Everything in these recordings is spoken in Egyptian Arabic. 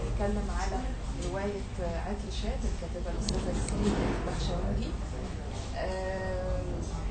هنتكلم على رواية عطر شاد الكاتبة الأستاذة نسرين البخشاوي آه،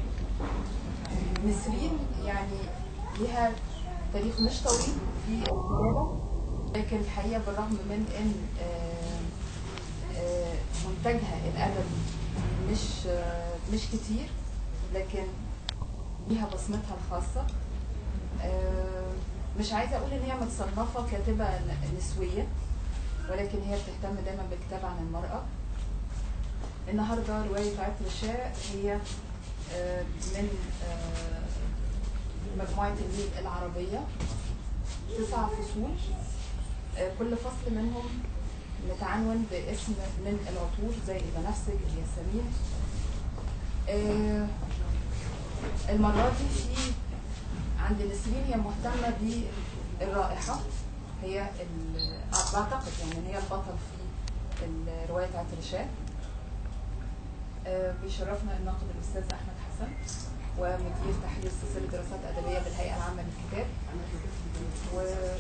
نسرين يعني لها تاريخ مش طويل في الكتابة لكن الحقيقة بالرغم من إن آه، آه، منتجها الأدبي مش آه، مش كتير لكن ليها بصمتها الخاصة آه، مش عايزة أقول إن هي متصنفة كاتبة ن- نسوية ولكن هي بتهتم دايما بالكتابة عن المرأة النهاردة رواية عطر الشاء هي آه، من آه، مجموعة النيل العربية تسع فصول آه، كل فصل منهم متعنون باسم من العطور زي البنفسج الياسمين آه، المرة دي في عند نسرين هي مهتمة بالرائحة هي ال- آه، بعتقد يعني إن هي البطل في ال- رواية عطر الشاء آه، بيشرفنا الناقد الأستاذ أحمد حسن ومدير تحرير سلسلة دراسات أدبية بالهيئة العامة للكتاب و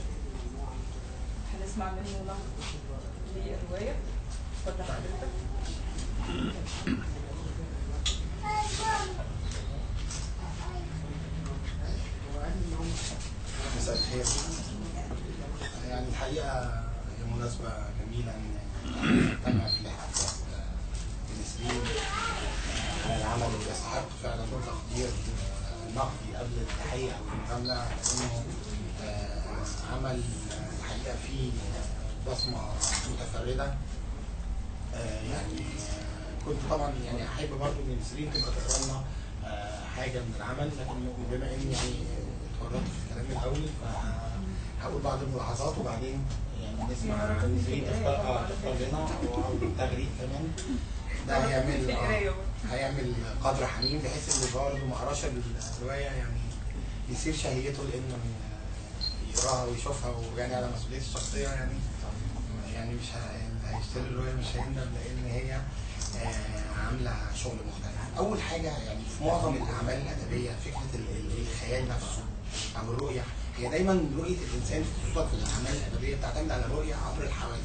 هنسمع منه نقد للرواية اتفضل حضرتك مساء الخير يعني الحقيقة هي مناسبة جميلة إن نجتمع في حفلة نسرين على العمل اللي يستحق فعلا تقدير نقدي قبل التحية أو المجاملة لأنه آه، عمل آه، الحقيقة فيه بصمة متفردة آه، يعني آه، كنت طبعا يعني احب برضو ان نسرين تبقى تقرا لنا آه، حاجه من العمل لكن بما اني يعني اتورطت في الكلام الاول فهقول بعض الملاحظات وبعدين يعني نسمع نسرين تختار اه تختار لنا او تغريد كمان ده هيعمل آه، هيعمل قدر حميم بحيث اللي برضه ما قراش الروايه يعني يصير شهيته لانه يقراها ويشوفها ويعني على مسؤوليته الشخصيه يعني يعني مش ه- اللي هيشتري الروايه مش هيندم لان هي آه، عامله شغل مختلف. اول حاجه يعني في معظم الاعمال الادبيه فكره ال- ال- الخيال نفسه او الرؤيه هي دايما رؤيه الانسان خصوصا في الاعمال الادبيه بتعتمد على الرؤيه عبر الحواس.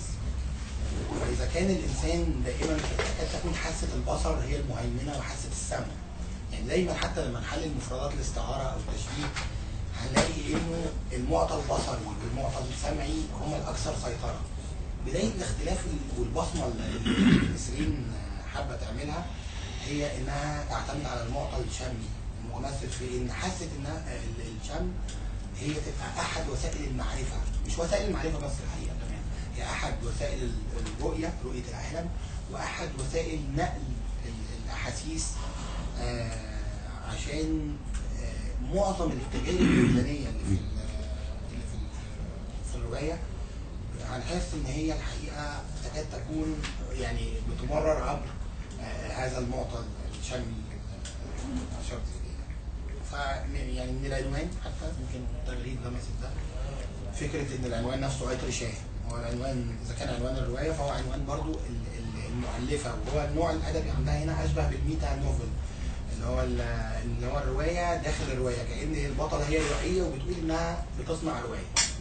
فاذا كان الانسان دائما تكاد تكون حاسه البصر هي المهيمنه وحاسه السمع. يعني دايما حتى لما نحلل مفردات الاستعاره او التشبيه هنلاقي انه المعطى البصري والمعطى السمعي هم الاكثر سيطره. بدايه الاختلاف ال- والبصمه اللي نسرين حابه تعملها هي انها تعتمد على المعطى الشمي المتمثل في ان حست انها ال- الشم هي تبقى احد وسائل المعرفه مش وسائل المعرفه بس الحقيقه كمان هي احد وسائل ال- الرؤيه رؤيه العالم واحد وسائل نقل ال- الاحاسيس آه، عشان آه، معظم التجارب الوجدانيه اللي في ال- اللي في ال- في الروايه هنحس ان هي الحقيقه تكاد تكون يعني بتمرر عبر آه، هذا المعطى الشامي آه، اشرت اليه. ف يعني من العنوان حتى يمكن التغريد ده ماسك ده فكره ان العنوان نفسه عطر شاه هو العنوان اذا كان عنوان الروايه فهو عنوان برضو ال- ال- المؤلفه وهو النوع الادبي عندها هنا اشبه بالميتا نوفل اللي هو ال- اللي هو الروايه داخل الروايه كان البطله هي روائيه وبتقول انها بتصنع روايه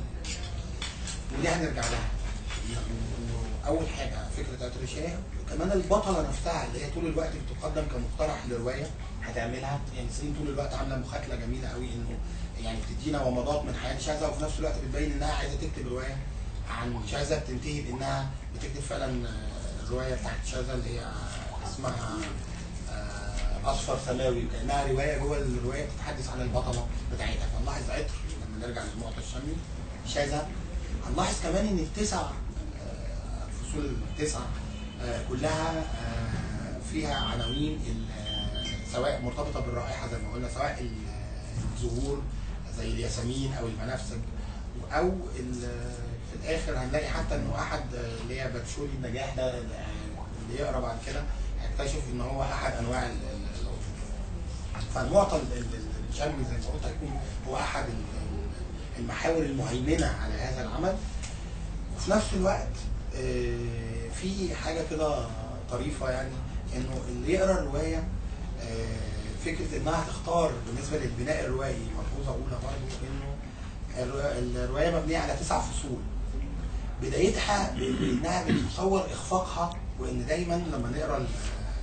ودي هنرجع لها إنه اول حاجه فكره عطر شاه وكمان البطله نفسها اللي هي طول الوقت بتقدم كمقترح لروايه هتعملها يعني سنين طول الوقت عامله مخاتله جميله قوي انه يعني بتدينا ومضات من حياه شاذة وفي نفس الوقت بتبين انها عايزه تكتب روايه عن شاذة بتنتهي بانها بتكتب فعلا آه، الروايه بتاعت شاذة اللي هي اسمها آه، اصفر سماوي وكانها روايه جوه الروايه بتتحدث عن البطله بتاعتها فنلاحظ عطر لما نرجع للمعطى الشامي شاذة هنلاحظ كمان ان التسع آه، الفصول التسعه آه، كلها آه، فيها عناوين ال- آه، سواء مرتبطه بالرائحه زي ما قلنا سواء ال- الزهور زي الياسمين او البنفسج او ال- في الاخر هنلاقي حتى انه احد آه، اللي هي بتشولي النجاح ده آه، اللي يقرا بعد كده هيكتشف ان هو احد انواع ال- ال- العطور فالمعطى ال- ال- الشامي زي ما قلت هيكون هو احد ال- ال- المحاور المهيمنه على هذا العمل وفي نفس الوقت آه، في حاجه كده طريفه يعني انه اللي يقرا الروايه آه، فكره انها تختار بالنسبه للبناء الروائي ملحوظه اولى برضه انه الروا- الروايه مبنيه على تسع فصول بدايتها ب- بانها بتصور اخفاقها وان دايما لما نقرا ال-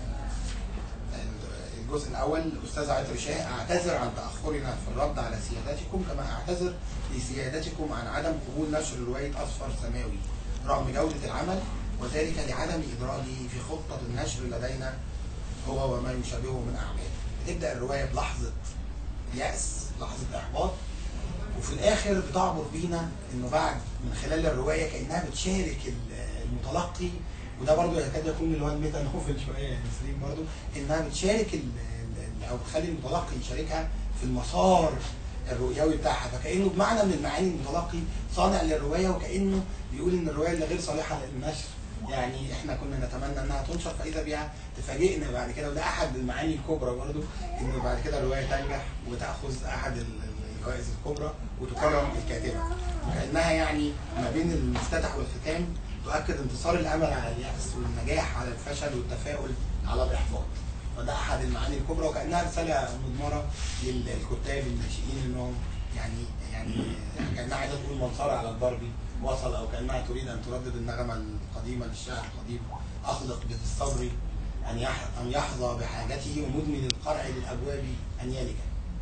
ال- الجزء الاول الاستاذ عطر شاه اعتذر عن تاخرنا في الرد على سيادتكم كما اعتذر لسيادتكم عن عدم قبول نشر روايه اصفر سماوي رغم جوده العمل وذلك لعدم ادراجه في خطه النشر لدينا هو وما يشابهه من اعمال بتبدا الروايه بلحظه يأس لحظه احباط وفي الاخر بتعبر بينا انه بعد من خلال الروايه كانها بتشارك ال- المتلقي وده برضو يكاد يكون اللي هو الميتا نوفل شويه يا نسرين برضو انها بتشارك ال- ال- او بتخلي المتلقي يشاركها في المسار الرؤيوي بتاعها فكانه بمعنى من المعاني المتلقي صانع للروايه وكانه بيقول ان الروايه اللي غير صالحه للنشر يعني احنا كنا نتمنى انها تنشر فاذا بها تفاجئنا بعد كده وده احد المعاني الكبرى برضو انه بعد كده الروايه تنجح وتاخذ احد ال- الجوائز الكبرى وتكرم الكاتبه كانها يعني ما بين المفتتح والختام تؤكد انتصار الامل على اليأس والنجاح على الفشل والتفاؤل على الاحباط وده احد المعاني الكبرى وكانها رساله مضمره للكتاب الناشئين انهم يعني يعني كانها عايزه تقول من صار على الضرب وصل او كانها تريد ان تردد النغمه القديمه للشاعر القديم اخلق بالصبر ان يح- ان يحظى بحاجته ومدمن القرع للابواب ان يلك.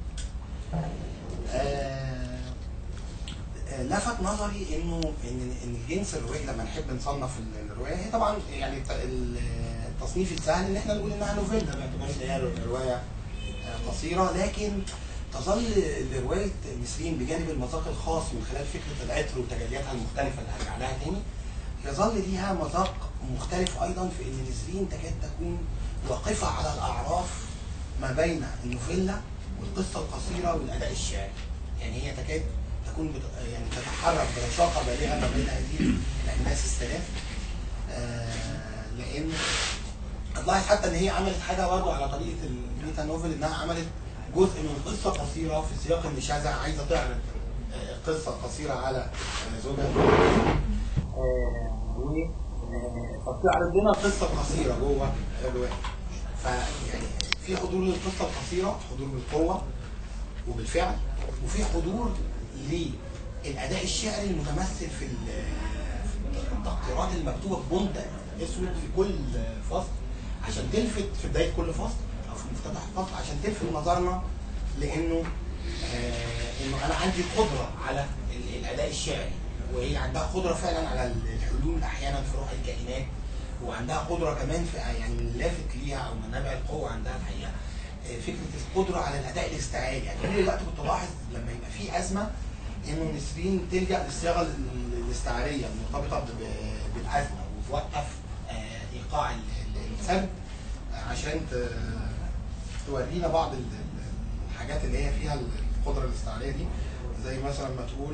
آه، آه، لفت نظري انه ان ان الجنس الروائي لما نحب نصنف ال- الروايه هي طبعا يعني الت- ال- التصنيف السهل ان احنا نقول انها نوفيلا باعتبار ان هي روايه آه، قصيره لكن تظل روايه نسرين بجانب المذاق الخاص من خلال فكره العطر وتجلياتها المختلفه اللي هرجع لها تاني يظل ليها مذاق مختلف ايضا في ان نسرين تكاد تكون واقفه على الاعراف ما بين النوفيلا والقصه القصيره والاداء الشعري يعني هي تكاد تكون بت... يعني تتحرك برشاقه بالغه ما بين هذه الاجناس الثلاث آه لان هتلاحظ حتى ان هي عملت حاجه برضه على طريقه الميتا نوفل انها عملت جزء من قصه قصيره في سياق النشازه عايزه تعرض آه، قصه قصيره على آه، زوجها آه، و آه، فبتعرض لنا قصه قصيره جوه الروايه فيعني في حضور للقصه القصيره حضور بالقوه وبالفعل وفي حضور للاداء الشعري المتمثل في ال- في التقديرات المكتوبه ببنت اسود في كل فصل عشان تلفت في بدايه كل فصل او في مفتتح الفصل عشان تلفت نظرنا لانه آه انه انا عندي قدره على ال- الاداء الشعري وهي عندها قدره فعلا على الحلول احيانا في روح الكائنات وعندها قدره كمان في يعني من اللافت ليها او من نبع القوه عندها الحقيقه آه، فكره القدره على الاداء الاستعاري يعني طول الوقت كنت لاحظ لما يبقى في ازمه انه نسرين تلجا للصياغه ال- الاستعاريه المرتبطه ب- بالازمه وتوقف آه، ايقاع ال- ال- السرد عشان ت- تورينا بعض ال- ال- الحاجات اللي هي فيها القدره الاستعاريه دي زي مثلا ما تقول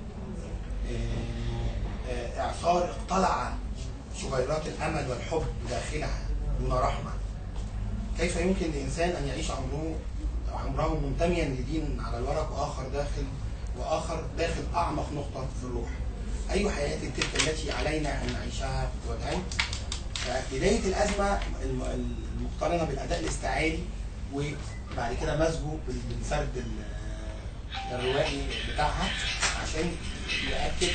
آه، آه، اعصار اقتلع شجيرات الامل والحب داخلها دون رحمه كيف يمكن لانسان ان يعيش عمره عمره منتميا لدين على الورق واخر داخل واخر داخل اعمق نقطه في الروح اي حياه تلك التي علينا ان نعيشها وجهين بدايه الازمه الم- المقترنه بالاداء الاستعاري وبعد كده مزجه بال- بالسرد ال- الروائي بتاعها عشان ياكد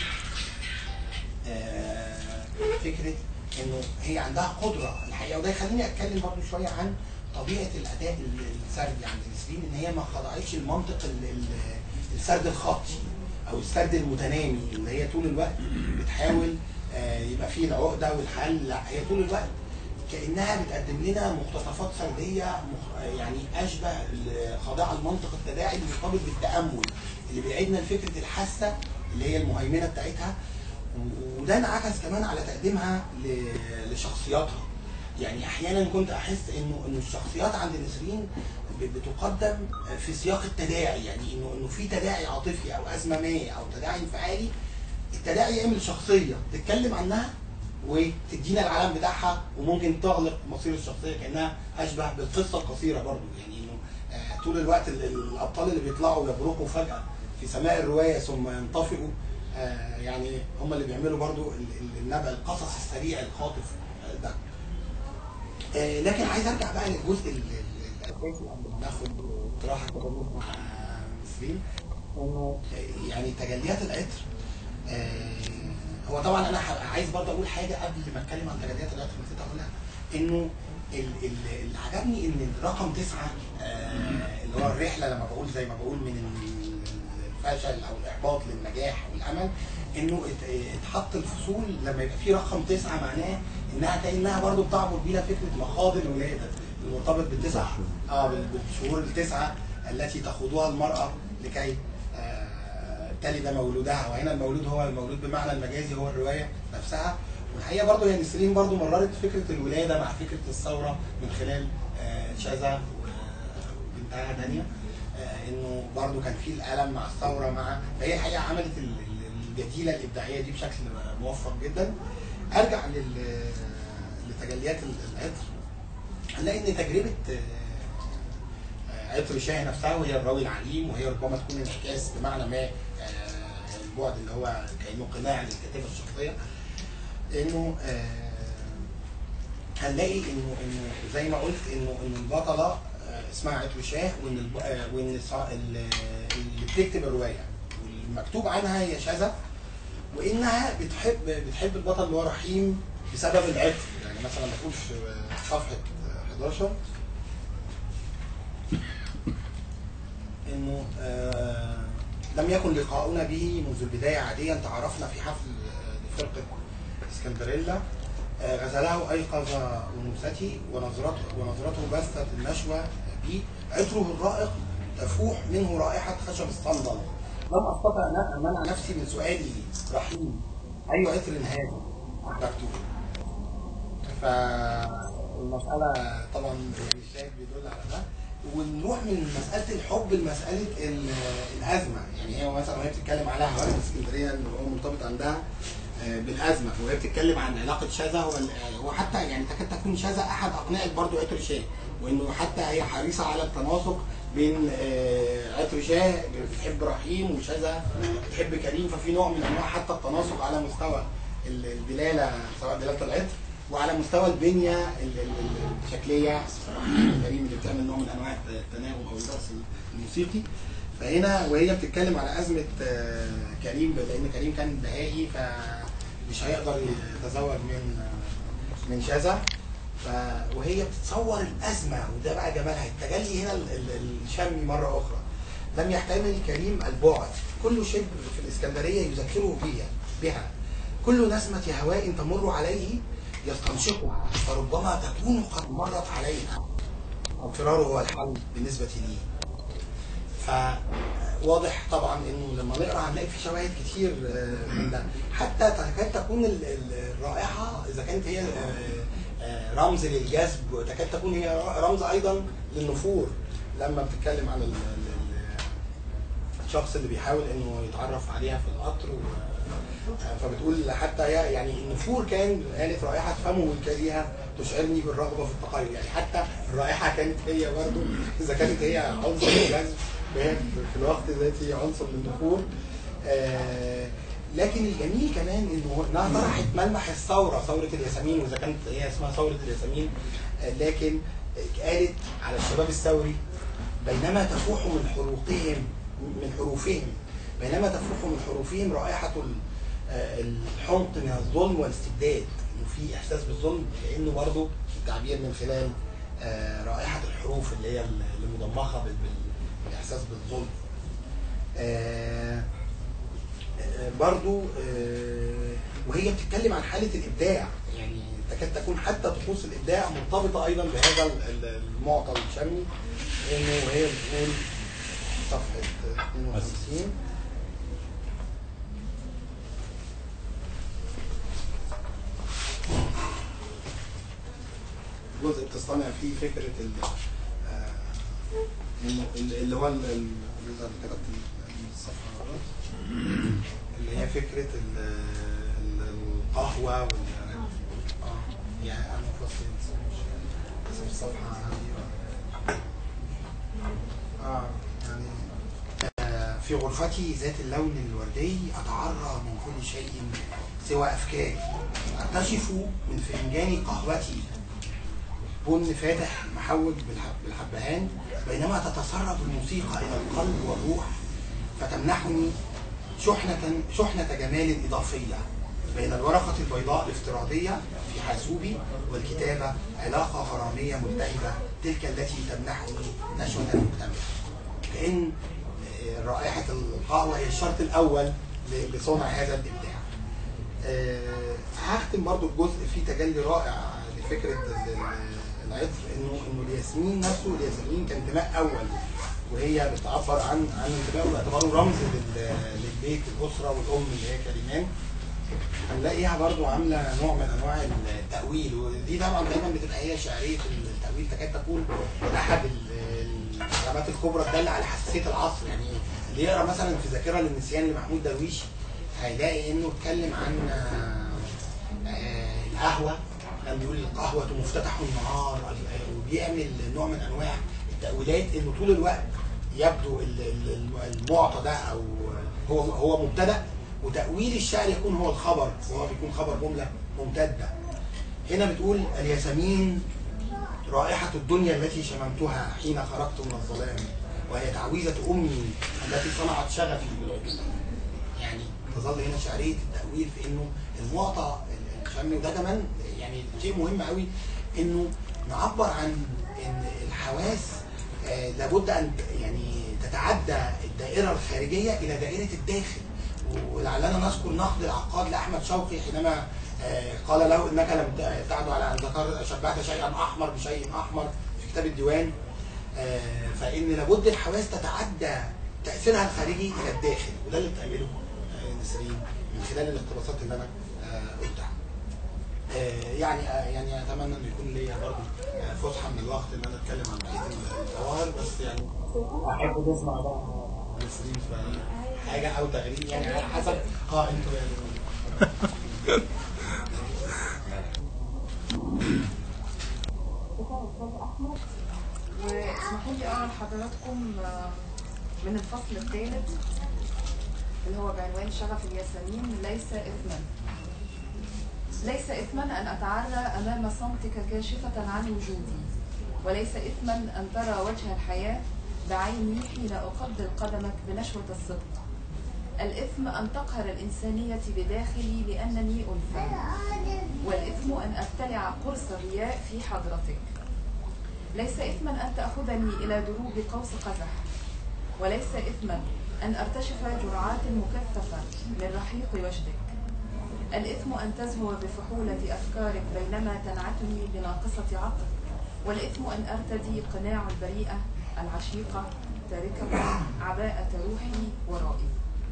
آه، فكره انه هي عندها قدره الحقيقه وده يخليني اتكلم برضه شويه عن طبيعه الاداء ال- السردي عند نسرين ان هي ما خضعتش المنطق ال- ال- السرد الخطي او السرد المتنامي اللي هي طول الوقت بتحاول آه، يبقى فيه العقده والحل لا هي طول الوقت كانها بتقدم لنا مقتطفات سرديه مخ- يعني اشبه ل- خاضعه لمنطق التداعي المرتبط بالتامل اللي بيعيدنا لفكره الحاسه اللي هي المهيمنه بتاعتها و- وده انعكس كمان على تقديمها ل- لشخصياتها يعني احيانا كنت احس انه انه الشخصيات عند نسرين ب- بتقدم في سياق التداعي يعني انه انه في تداعي عاطفي او ازمه ما او تداعي انفعالي التداعي يعمل شخصيه تتكلم عنها وتدينا العالم بتاعها وممكن تغلق مصير الشخصيه كانها اشبه بالقصه القصيره برضو يعني انه آه، طول الوقت ال- ال- الابطال اللي بيطلعوا يبرقوا فجاه في سماء الروايه ثم ينطفئوا آه، يعني هم اللي بيعملوا برضو ال- ال- النبع القصص السريع الخاطف آه، ده آه، لكن عايز ارجع بقى للجزء ال- ال- الاساسي قبل ما ناخد استراحه كده مع نسرين انه آه، يعني تجليات العطر آه، هو طبعا انا ح- عايز برضه اقول حاجه قبل ما اتكلم عن تجليات العطر نسيت اقولها انه ال- ال- اللي عجبني ان الرقم تسعه آه، اللي هو الرحله لما بقول زي ما بقول من ال- الفشل او الاحباط للنجاح والامل انه ات- اتحط الفصول لما يبقى في رقم تسعه معناه انها كانها برضه بتعبر بيها فكره مخاض الولاده المرتبط بالتسع اه بال- بالشهور التسعه التي تخوضها المراه لكي آه، تلد مولودها وهنا المولود هو المولود بمعنى المجازي هو الروايه نفسها والحقيقه برضه هي نسرين برضه مررت فكره الولاده مع فكره الثوره من خلال آه، شذا وبنتها دانيا آه، انه برضه كان في الالم مع الثوره مع فهي الحقيقه عملت ال- ال- الجديله الابداعيه دي بشكل موفق جدا ارجع لل لتجليات العطر هنلاقي ان تجربه آه، آه، عطر شاه نفسها وهي الراوي العليم وهي ربما تكون انعكاس بمعنى ما آه، البعد اللي هو كانه قناع للكاتبه الشخصيه انه آه، هنلاقي انه انه زي ما قلت انه ان البطله آه، اسمها عطر شاه وان الب- آه، وان الص- ال- اللي بتكتب الروايه والمكتوب عنها هي شذا وانها بتحب بتحب البطل اللي هو رحيم بسبب العطر يعني مثلا بتقول في صفحه 11 انه آه لم يكن لقاؤنا به منذ البدايه عاديا تعرفنا في حفل آه، لفرقه اسكندريلا آه، غزله ايقظ انوثتي ونظرته ونظرته بثت النشوه بي عطره الرائق تفوح منه رائحه خشب الصندل لم استطع ان امنع نفسي من سؤالي رحيم اي عطر هذا احببته فالمسألة طبعا يعني الشاهد بيدل على ده ونروح من مسألة الحب لمسألة ال- الأزمة يعني هي مثلا وهي بتتكلم على هوارد اسكندرية اللي هو مرتبط عندها آه، بالأزمة وهي بتتكلم عن علاقة شذا هو ال- هو حتى يعني تكاد تكون شذا أحد أقنعة برضو عطر شاه وإنه حتى هي حريصة على التناسق بين آه، عطر شاه بتحب رحيم وشذا بتحب كريم ففي نوع من أنواع حتى التناسق على مستوى ال- الدلالة سواء دلالة العطر وعلى مستوى البنيه ال- ال- ال- الشكليه كريم اللي بتعمل نوع من انواع التناغم او الرقص الموسيقي فهنا وهي بتتكلم على ازمه آه، كريم لان كريم كان بهائي فمش هيقدر يتزوج من آه، من شذا ف وهي بتتصور الازمه وده بقى جمالها التجلي هنا ال- ال- الشامي مره اخرى لم يحتمل كريم البعد كل شبر في الاسكندريه يذكره بها بها كل نسمه هواء تمر عليه يستنشقها فربما تكون قد مرت عليها الفرار هو الحل بالنسبة لي فواضح طبعا انه لما نقرا هنلاقي في شواهد كتير آه، من ده حتى تكاد تكون ال- ال- الرائحه اذا كانت هي آه، آه، رمز للجذب وتكاد تكون هي رمز ايضا للنفور لما بتتكلم عن ال- ال- ال- الشخص اللي بيحاول انه يتعرف عليها في القطر و فبتقول حتى هي يعني النفور كان قالت رائحه فمه الكريهه تشعرني بالرغبه في التقيؤ يعني حتى الرائحه كانت هي برضه اذا كانت هي عنصر للجذب فهي في الوقت ذاته عنصر للنفور آه لكن الجميل كمان انه انها طرحت ملمح الثوره ثوره الياسمين واذا كانت هي اسمها ثوره الياسمين آه لكن قالت على الشباب الثوري بينما تفوح من حروقهم من حروفهم بينما تفوح من حروفهم رائحة ال- آه، الحمق من الظلم والاستبداد انه في احساس بالظلم لانه برضه التعبير من خلال آه، رائحة الحروف اللي هي المضمخة بال- بال- بالاحساس بالظلم آه، آه، برضو آه، وهي بتتكلم عن حالة الإبداع يعني تكاد تكون حتى طقوس الإبداع مرتبطة أيضا بهذا ال- ال- المعطى الشامي إنه وهي بتقول صفحة 52 جزء بتصطنع فيه فكرة ال آه، إنه ال- اللي هو ال- ال- الجزء اللي كتبت ال- الصفحة غلط اللي هي فكرة ال- ال- القهوة وال اه يعني أنا فصل اسم الصفحة عندي اه يعني آه، في غرفتي ذات اللون الوردي أتعرى من كل شيء سوى أفكاري أكتشف من فنجان قهوتي بن فاتح محوج بالحب بالحبهان بينما تتسرب الموسيقى إلى القلب والروح فتمنحني شحنة شحنة جمال إضافية بين الورقة البيضاء الافتراضية في حاسوبي والكتابة علاقة غرامية ملتهبة تلك التي تمنحني نشوة المجتمع كأن آه، رائحة القهوة هي الشرط الأول ل- لصنع هذا الإبداع آه، هختم برضو بجزء فيه تجلي رائع لفكرة ال- ال- العطر انه انه الياسمين نفسه الياسمين كان انتماء اول وهي بتعبر عن عن انتمائه باعتباره رمز لل- للبيت الاسره والام اللي هي كريمان هنلاقيها برضو عامله نوع من انواع التاويل ودي طبعا دايما بتبقى هي شعريه التاويل تكاد تكون احد ال- العلامات الكبرى الداله على حساسيه العصر يعني اللي يقرا مثلا في ذاكره للنسيان لمحمود درويش هيلاقي انه اتكلم عن آه، آه، القهوه كان بيقول القهوه مفتتح النهار آه، وبيعمل نوع من انواع التاويلات انه طول الوقت يبدو ال- ال- المعطى ده او هو هو مبتدا وتاويل الشعر يكون هو الخبر وهو بيكون خبر جمله ممتده هنا بتقول الياسمين رائحة الدنيا التي شممتها حين خرجت من الظلام وهي تعويذة أمي التي صنعت شغفي بالعجوبة يعني تظل هنا شعرية التأويل في إنه المعطى الشمي وده كمان يعني شيء مهم قوي إنه نعبر عن إن الحواس آه، لابد أن يعني تتعدى الدائرة الخارجية إلى دائرة الداخل ولعلنا نذكر نقد العقاد لأحمد شوقي حينما آه، قال له انك لم تعد على ان ذكر شبهت شيئا احمر بشيء احمر في كتاب الديوان آه، فان لابد الحواس تتعدى تاثيرها الخارجي الى الداخل وده اللي بتعمله آه، نسرين من خلال الاقتباسات اللي انا آه، قلتها. آه، يعني آه، يعني اتمنى ان يكون ليا برضه آه، فسحه من الوقت ان انا اتكلم عن بقيه الظواهر بس يعني احب نسمع بقى نسرين في حاجه او تغريد يعني على حسب اه انتوا يعني شكرا استاذ احمد واسمحوا لي اقرا لحضراتكم آه، من الفصل الثالث اللي هو بعنوان شغف الياسمين ليس اثما ليس اثما ان اتعرى امام صمتك كاشفه عن وجودي وليس اثما ان ترى وجه الحياه بعيني حين اقبل قدمك بنشوه الصدق الاثم ان تقهر الانسانيه بداخلي لانني انثى والإثم أن أبتلع قرص الرياء في حضرتك ليس إثما أن تأخذني إلى دروب قوس قزح وليس إثما أن أرتشف جرعات مكثفة من رحيق وجدك الإثم أن تزهو بفحولة أفكارك بينما تنعتني بناقصة عقل والإثم أن أرتدي قناع البريئة العشيقة تاركة عباءة روحي ورائي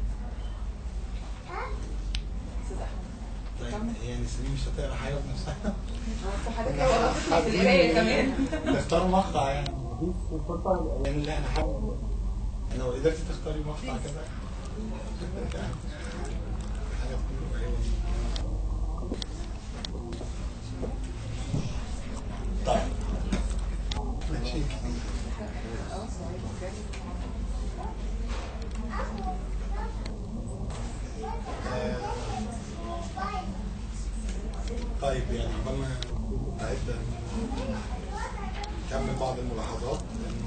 أستاذ أحمد طيب هي نسرين مش هتقرا حاجه بنفسها بس حضرتك لو قرأت في القراية كمان تختاروا مقطع يعني دي الفرصه يعني اللي احنا حابب لو قدرتي تختاري مقطع كده يعني حاجه تكون قريبه طيب ماشي آه، طيب يعني قبل ما نعد نكمل بعض الملاحظات انه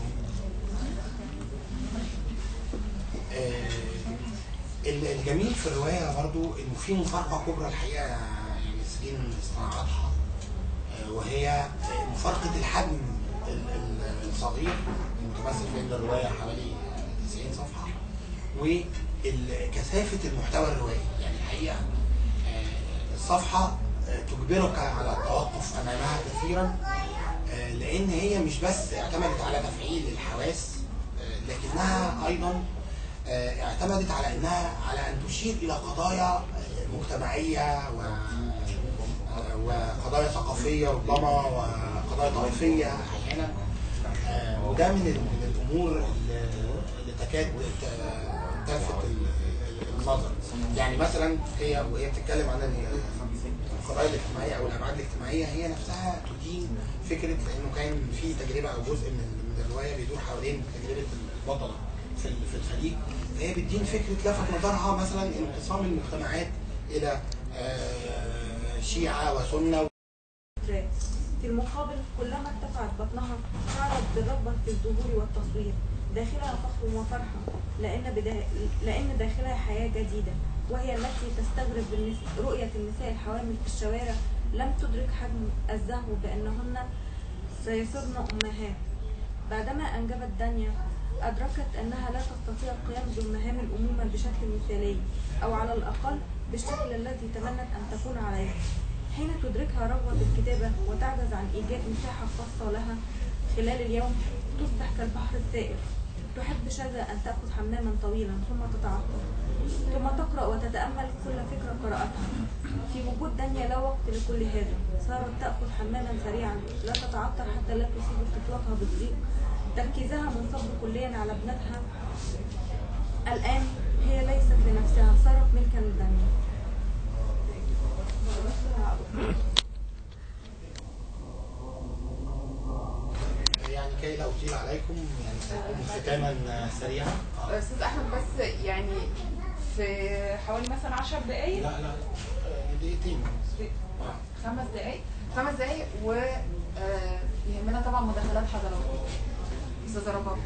آه، ال- الجميل في الروايه برضو انه في مفارقه كبرى الحقيقه يعني سنين صناعتها آه، وهي آه، مفارقه الحجم ال- ال- الصغير المتمثل في ان الروايه حوالي 90 صفحه وكثافه المحتوى الروائي يعني الحقيقه آه، الصفحه آه، تجبرك على التوقف امامها كثيرا آه، لان هي مش بس اعتمدت على تفعيل الحواس آه، لكنها ايضا آه، اعتمدت على انها على ان تشير الى قضايا آه، مجتمعيه و آه، وقضايا ثقافيه ربما وقضايا طائفيه احيانا آه، وده من ال- من الامور اللي اللي تكاد ت- تلفت ال- ال- النظر يعني مثلا هي وهي بتتكلم عن ال- القضايا الاجتماعيه او الابعاد الاجتماعيه هي نفسها تدين فكره لانه كان في تجربه او جزء من من الروايه بيدور حوالين تجربه البطله في ال- في الخليج فهي بتدين فكره لفت نظرها مثلا انقسام المجتمعات الى آه، شيعه وسنه في المقابل كلما ارتفعت بطنها شعرت بالرغبة في الظهور والتصوير داخلها فخر وفرحة لأن, بدا... لأن داخلها حياة جديدة وهي التي تستغرب بالنس- رؤية النساء الحوامل في الشوارع لم تدرك حجم الزهو بأنهن سيصرن أمهات بعدما أنجبت دانيا أدركت أنها لا تستطيع القيام بمهام الأمومة بشكل مثالي أو على الأقل بالشكل الذي تمنت أن تكون عليه حين تدركها رغبة بالكتابة وتعجز عن إيجاد مساحة خاصة لها خلال اليوم تصبح كالبحر السائر تحب شذا أن تأخذ حماما طويلا ثم تتعطل ثم تقرأ وتتأمل كل فكرة قرأتها في وجود دانيا لا وقت لكل هذا صارت تأخذ حماما سريعا لا تتعطل حتى لا تصيب خطوتها بالضيق تركيزها منصب كليا على ابنتها الآن هي ليست لنفسها صارت ملكا لدانيا يعني كي لا اطيل عليكم يعني سيكون ختاما سريعا آه. استاذ احمد بس يعني في حوالي مثلا 10 دقائق لا لا آه، دقيقتين آه. خمس دقائق خمس دقائق و آه، يهمنا طبعا مداخلات حضراتكم استاذه رباب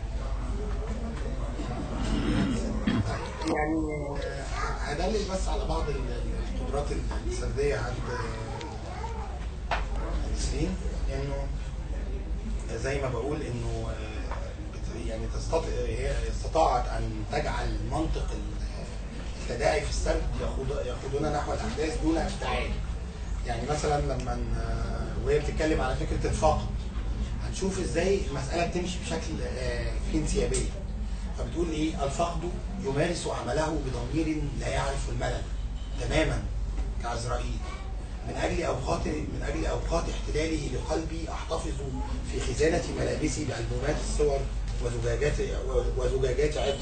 يعني آه، هدلل بس على بعض ال- القدرات السرديه عند آه، نسرين انه زي ما بقول انه آه، بت- يعني تستطيع هي استطاعت ان تجعل منطق ال- التداعي في السرد يخوض- يخوضنا نحو الاحداث دون افتعال يعني مثلا لما ن- وهي بتتكلم على فكره الفقد هنشوف ازاي المساله بتمشي بشكل آه، فيه انسيابيه فبتقول ايه الفقد يمارس عمله بضمير لا يعرف الملل تماما كعزرائيل من اجل اوقات من اجل اوقات احتلاله لقلبي احتفظ في خزانه ملابسي بالبومات الصور وزجاجات وزجاجات عطر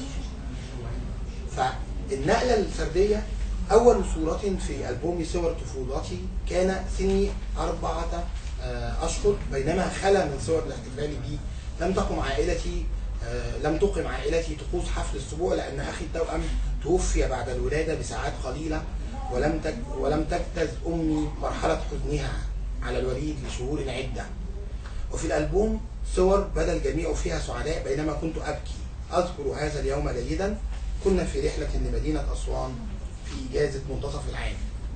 فالنقله الفرديه اول صوره في البوم صور طفولتي كان سني اربعه آه، اشهر بينما خلا من صور الاحتفال بي لم تقم عائلتي آه، لم تقم عائلتي طقوس حفل السبوع لان اخي التوأم توفي بعد الولاده بساعات قليله ولم تج ولم تجتز امي مرحله حزنها على الوليد لشهور عده وفي الألبوم صور بدا الجميع فيها سعداء بينما كنت أبكي أذكر هذا اليوم جيدا كنا في رحلة لمدينة أسوان في إجازة منتصف العام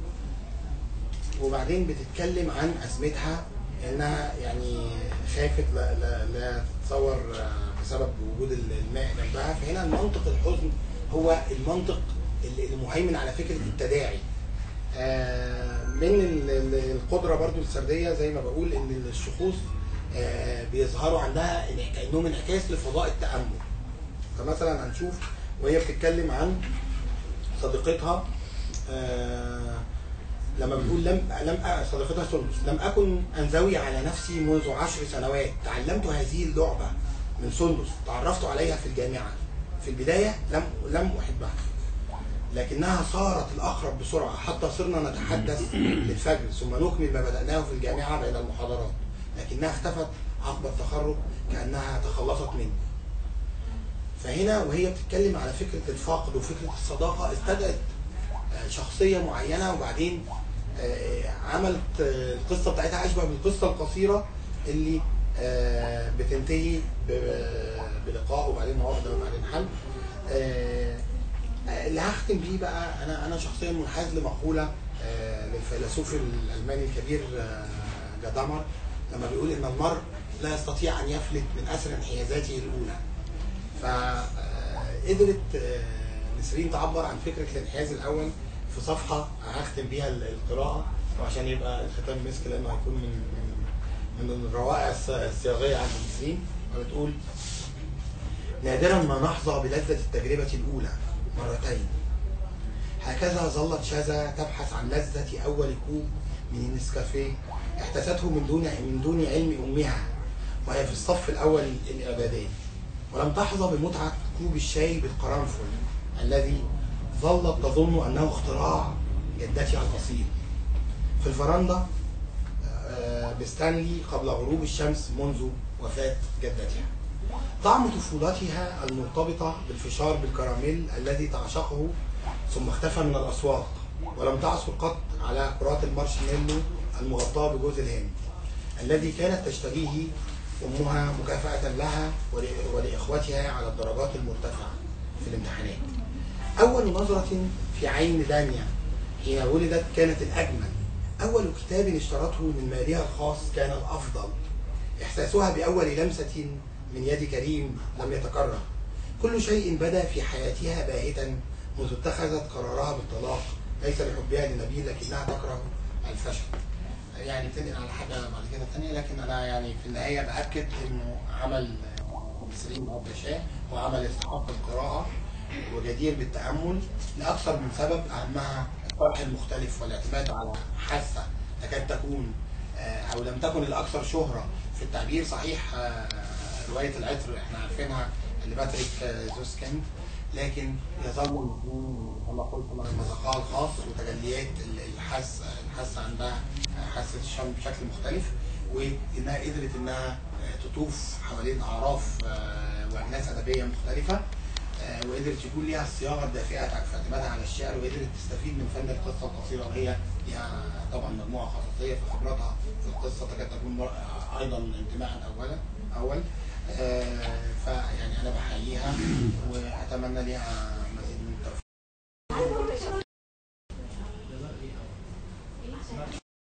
وبعدين بتتكلم عن أزمتها إنها يعني خافت لا, لا, لا تتصور آه، بسبب وجود الماء جنبها فهنا المنطق الحزن هو المنطق اللي المهيمن على فكرة التداعي آه، من ال- ال- القدرة برضو السردية زي ما بقول ان الشخوص آه، بيظهروا عندها إن- كأنهم انعكاس لفضاء التأمل فمثلا هنشوف وهي بتتكلم عن صديقتها آه، لما بتقول لم لم أ- صديقتها سندس لم اكن انزوي على نفسي منذ عشر سنوات تعلمت هذه اللعبه من سندس تعرفت عليها في الجامعه في البدايه لم لم احبها لكنها صارت الأقرب بسرعة حتى صرنا نتحدث للفجر ثم نكمل ما بدأناه في الجامعة بين المحاضرات لكنها اختفت عقب التخرج كأنها تخلصت مني فهنا وهي بتتكلم على فكرة الفقد وفكرة الصداقة استدعت آه، شخصية معينة وبعدين آه، عملت آه، القصة بتاعتها أشبه بالقصة القصيرة اللي آه، بتنتهي ب- بلقاء وبعدين عقدة وبعدين حل آه، اللي هختم بيه بقى انا انا شخصيا منحاز لمقوله آه، للفيلسوف الالماني الكبير آه، جادامر لما بيقول ان المرء لا يستطيع ان يفلت من اثر انحيازاته الاولى فقدرت نسرين تعبر عن فكره الانحياز الاول في صفحه هختم بيها ال- القراءه وعشان يبقى الختام مسك لانه هيكون من من من الروائع الص- الصياغيه عند نسرين وبتقول نادرا ما نحظى بلذة التجربة الأولى مرتين هكذا ظلت شذا تبحث عن لذة أول كوب من النسكافيه احتسته من دون من دون علم أمها وهي في الصف الأول الإعدادي ولم تحظى بمتعة كوب الشاي بالقرنفل الذي ظلت تظن أنه اختراع جدتها الأصيل في الفرندا آه، بستانلي قبل غروب الشمس منذ وفاة جدتها طعم طفولتها المرتبطة بالفشار بالكراميل الذي تعشقه ثم اختفى من الأسواق ولم تعثر قط على كرات المارشميلو المغطاة بجوز الهند الذي كانت تشتريه أمها مكافأة لها ول- ولإخوتها على الدرجات المرتفعة في الامتحانات أول نظرة في عين دانيا حين ولدت كانت الأجمل أول كتاب اشترته من مالها الخاص كان الأفضل إحساسها بأول لمسة من يد كريم لم يتكرر كل شيء بدا في حياتها باهتا منذ اتخذت قرارها بالطلاق ليس لحبها لنبيل لكنها تكره الفشل يعني بتنقل على حاجه بعد كده ثانيه لكن انا يعني في النهايه باكد انه عمل سليم اب شاه وعمل يستحق القراءه وجدير بالتامل لاكثر من سبب اهمها الطرح المختلف والاعتماد على حاسه تكاد تكون آه، او لم تكن الاكثر شهره في التعبير صحيح آه، روايه العطر احنا عارفينها لباتريك آه، زوسكيند لكن يظل المفهوم كما قلت من مذاقها الخاص وتجليات ال- الحاسه الحاسه عندها حاسه الشم بشكل مختلف وانها قدرت انها آه، تطوف حوالين اعراف آه، واجناس ادبيه مختلفه آه، وقدرت يكون ليها الصياغه الدافئه في اعتمادها على الشعر وقدرت تستفيد من فن القصه القصيره وهي ليها طبعا مجموعه خصوصيه في خبراتها في القصه تكاد تكون مر- ايضا انتماء اولا اول آه، فيعني انا بحييها واتمنى ليها